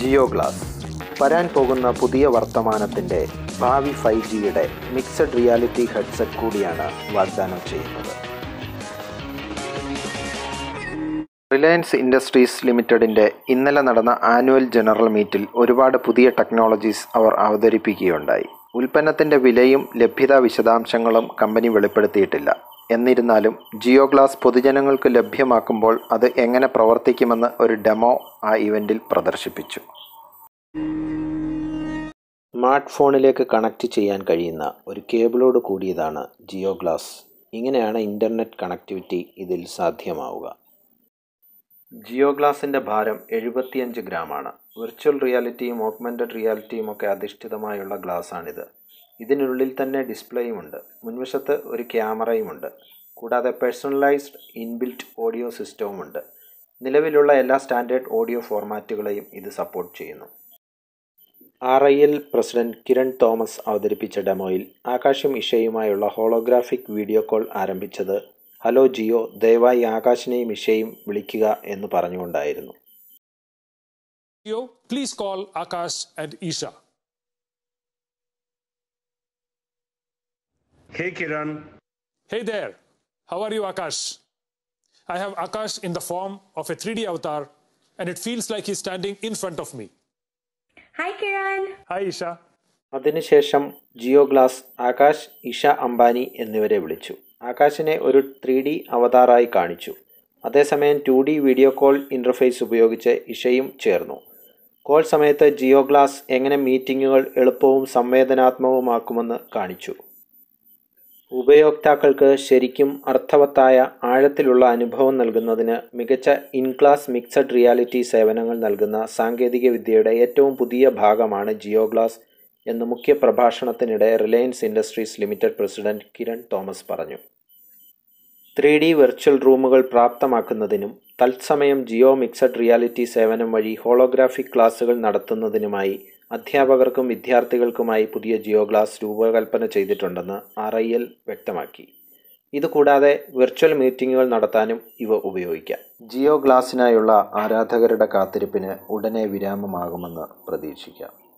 Jio glass വരാൻ പോകുന്ന പുതിയ വർത്തമാനത്തിൻ്റെ ഭാവി ഫൈവ് ജിയുടെ മിക്സഡ് റിയാലിറ്റി ഹെഡ്സെറ്റ് കൂടിയാണ് വാഗ്ദാനം ചെയ്യുന്നത് റിലയൻസ് ഇൻഡസ്ട്രീസ് ലിമിറ്റഡിൻ്റെ ഇന്നലെ നടന്ന ആനുവൽ ജനറൽ മീറ്റിൽ ഒരുപാട് പുതിയ ടെക്നോളജീസ് അവർ അവതരിപ്പിക്കുകയുണ്ടായി ഉൽപ്പന്നത്തിൻ്റെ വിലയും ലഭ്യതാ വിശദാംശങ്ങളും കമ്പനി വെളിപ്പെടുത്തിയിട്ടില്ല എന്നിരുന്നാലും ജിയോ ഗ്ലാസ് പൊതുജനങ്ങൾക്ക് ലഭ്യമാക്കുമ്പോൾ അത് എങ്ങനെ പ്രവർത്തിക്കുമെന്ന് ഒരു ഡെമോ ആ ഇവൻറ്റിൽ പ്രദർശിപ്പിച്ചു സ്മാർട്ട് ഫോണിലേക്ക് കണക്റ്റ് ചെയ്യാൻ കഴിയുന്ന ഒരു കേബിളോട് കൂടിയതാണ് ജിയോ ഗ്ലാസ് ഇങ്ങനെയാണ് ഇൻ്റർനെറ്റ് കണക്ടിവിറ്റി ഇതിൽ സാധ്യമാവുക ജിയോ ഗ്ലാസിൻ്റെ ഭാരം എഴുപത്തിയഞ്ച് ഗ്രാമാണ് വിർച്വൽ റിയാലിറ്റിയും ഓഗ്മെൻറ്റഡ് റിയാലിറ്റിയും ഒക്കെ അധിഷ്ഠിതമായുള്ള ഗ്ലാസ്സാണിത് ഇതിനുള്ളിൽ തന്നെ ഡിസ്പ്ലേയുമുണ്ട് മുൻവശത്ത് ഒരു ക്യാമറയുമുണ്ട് കൂടാതെ പേഴ്സണലൈസ്ഡ് ഇൻബിൽറ്റ് ഓഡിയോ സിസ്റ്റവുമുണ്ട് നിലവിലുള്ള എല്ലാ സ്റ്റാൻഡേർഡ് ഓഡിയോ ഫോർമാറ്റുകളെയും ഇത് സപ്പോർട്ട് ചെയ്യുന്നു R I L president Kiran Thomas അവതരിപ്പിച്ച ഡെമോയിൽ ആകാശും ഇഷയുമായുള്ള ഹോളോഗ്രാഫിക് വീഡിയോ കോൾ ആരംഭിച്ചത് ഹലോ ജിയോ ദയവായി ആകാശിനെയും ഇഷയും വിളിക്കുക എന്ന് പറഞ്ഞുകൊണ്ടായിരുന്നു Yo, please call Akash and Isha. Hey Kiran, Hey there, how are you, Akash? I have Akash in the form of a 3D avatar, and it feels like he's standing in front of me. Hi, Kiran. Hi, Isha. അതിനുശേഷം Jio glass Akash Isha Ambani എന്നിവരെ വിളിച്ചു ആകാശിനെ ഒരു three D അവതാറായി കാണിച്ചു അതേസമയം two D video call interface ഉപയോഗിച്ച് ഇഷയും ചേർന്നു കോൾ സമയത്ത് ജിയോ ഗ്ലാസ് എങ്ങനെ മീറ്റിങ്ങുകൾ എളുപ്പവും സംവേദനാത്മകവുമാക്കുമെന്ന് കാണിച്ചു ഉപയോക്താക്കൾക്ക് ശരിക്കും അർത്ഥവത്തായ ആഴത്തിലുള്ള അനുഭവം നൽകുന്നതിന് മികച്ച ഇൻ ക്ലാസ് മിക്സഡ് റിയാലിറ്റി സേവനങ്ങൾ നൽകുന്ന സാങ്കേതിക വിദ്യയുടെ ഏറ്റവും പുതിയ ഭാഗമാണ് ജിയോ ഗ്ലാസ് എന്ന് മുഖ്യ പ്രഭാഷണത്തിനിടെ Reliance industries limited president Kiran Thomas പറഞ്ഞു ത്രീ ഡി വെർച്വൽ റൂമുകൾ പ്രാപ്തമാക്കുന്നതിനും തത്സമയം ജിയോ മിക്സഡ് റിയാലിറ്റി സേവനം വഴി ഹോളോഗ്രാഫിക് ക്ലാസുകൾ നടത്തുന്നതിനുമായി അധ്യാപകർക്കും വിദ്യാർത്ഥികൾക്കുമായി പുതിയ ജിയോ ഗ്ലാസ് രൂപകൽപ്പന ചെയ്തിട്ടുണ്ടെന്ന് ആർ ഐ എൽ വ്യക്തമാക്കി ഇതുകൂടാതെ വെർച്വൽ മീറ്റിംഗുകൾ നടത്താനും ഇവ ഉപയോഗിക്കാം ജിയോ ഗ്ലാസിനായുള്ള ആരാധകരുടെ കാത്തിരിപ്പിന് ഉടനെ വിരാമമാകുമെന്ന് പ്രതീക്ഷിക്കാം